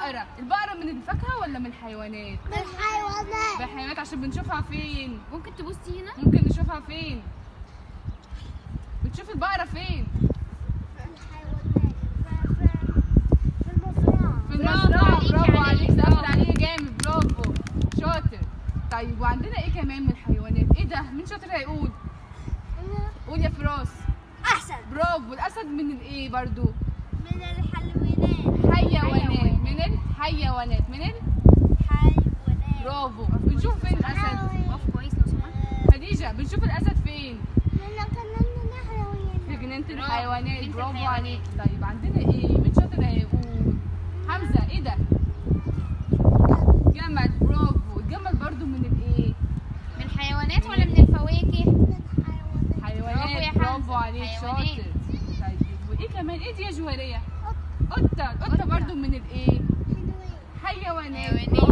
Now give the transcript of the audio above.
البقرة البقرة من الفاكهة ولا من الحيوانات من الحيوانات من الحيوانات عشان بنشوفها فين ممكن تبصي هنا ممكن نشوفها فين بتشوف البقرة فين الحيوانات في المزرعة في برافو المزرعة عليكي برافو عليك، عليك برافو. سقفت عليه جامد برافو شاطر طيب وعندنا ايه كمان من الحيوانات ايه ده مين شاطر هيقول قول يا فراس أحسن برافو الاسد من الايه برضو من الحلوينات حيوانات من الحيوانات من ال... حيوانات برافو بنشوف فين الاسد اقف كويس لو سمحت خديجة بنشوف الاسد فين من كمان في حيوانات جنينة برافو، الحيوانات جنينة برافو الحيوانات. عليك طيب عندنا ايه مين شاطر هيقول حمزة ايه ده جمل برافو الجمل برضو من الايه من الحيوانات ولا من الفواكه من حيوانات حيوانات برافو يا برافو حمزة، عليك حيوانات. شاطر طيب وايه كمان ايه دي يا جوهرية قطة القطة قطة. برضو من الايه حلوين حيوانات حيوانات.